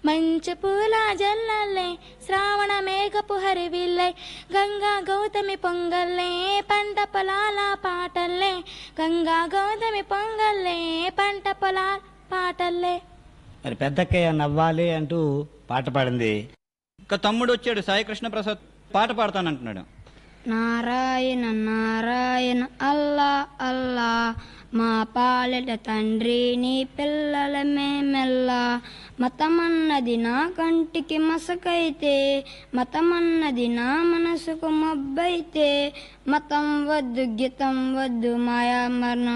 మంచు పూల జల్లల్లే శ్రావణ మేఘపు హరివిల్లై గంగా గౌతమి పొంగల్లే పంట పొలాల పాటల్లే గంగా గౌతమి పొంగల్లే పంట పొలాల పాటల్లే మరి పెద్దక్కయ్య నవ్వాలి అంటూ పాట పాడింది ఇంకా తమ్ముడు వచ్చాడు సాయి కృష్ణ ప్రసాద్ పాట పాడతానంటున్నాడు నారాయణ నారాయణ అల్లా అల్లా మా పాలెట తండ్రి నీ పిల్లల మేమెల్లా మతమన్నది నా కంటికి మసకైతే మతమన్నది నా మనసుకు మబ్బైతే మతం వద్దు గితం వద్దు మాయా మరణం